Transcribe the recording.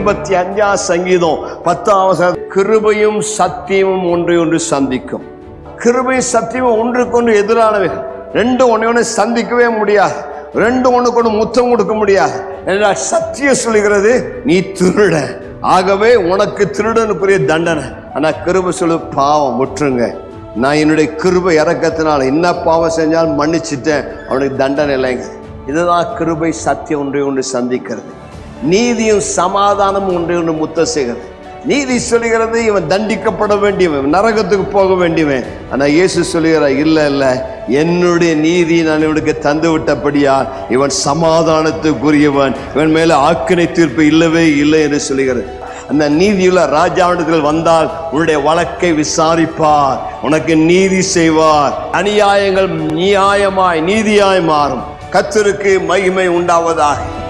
எண்பத்தி அஞ்சாம் சங்கீதம் பத்தாம் வசனம், கிருபையும் சத்தியமும் ஒன்றை ஒன்று சந்திக்கும் கிருபை சத்தியமும் ஒன்றுக்கொன்று எதிரானவைகள் ரெண்டும் ஒண்ணு ஒன்று சந்திக்கவே முடியாது ரெண்டும் ஒண்ணுக்கு ஒன்று முத்தம் கொடுக்க முடியாது என்றால் சத்தியம் சொல்லுகிறது நீ திருட ஆகவே உனக்கு திருடனுக்குரிய தண்டனை ஆனா கிருபை சொல்லு பாவம் முற்றுங்க நான் என்னுடைய கிருபை இறக்கத்தினால என்ன பாவம் செஞ்சாலும் மன்னிச்சிட்டேன் அவனுக்கு தண்டனை இல்லைங்க இதுதான் கிருபை சத்தியம் ஒன்றை ஒன்று சந்திக்கிறது நீதியும் சமாதானமும் ஒன்றை ஒன்று முத்த செய்கிறது நீதி சொல்லுகிறது இவன் தண்டிக்கப்பட வேண்டியவன் நரகத்துக்கு போக வேண்டியவன் ஆனா இயேசு சொல்லுகிறார் இல்ல இல்ல என்னுடைய நீதி நான் இவனுக்கு தந்து விட்டபடியா இவன் சமாதானத்துக்குரியவன் இவன் மேல ஆக்கினை தீர்ப்பு இல்லவே இல்லை என்று சொல்லுகிறது அந்த நீதியுள்ள ராஜாவிடத்தில் வந்தால் உன்னுடைய வழக்கை விசாரிப்பார் உனக்கு நீதி செய்வார் அநியாயங்கள் நியாயமாய் நீதியாய் மாறும் கத்தருக்கு மகிமை உண்டாவதாக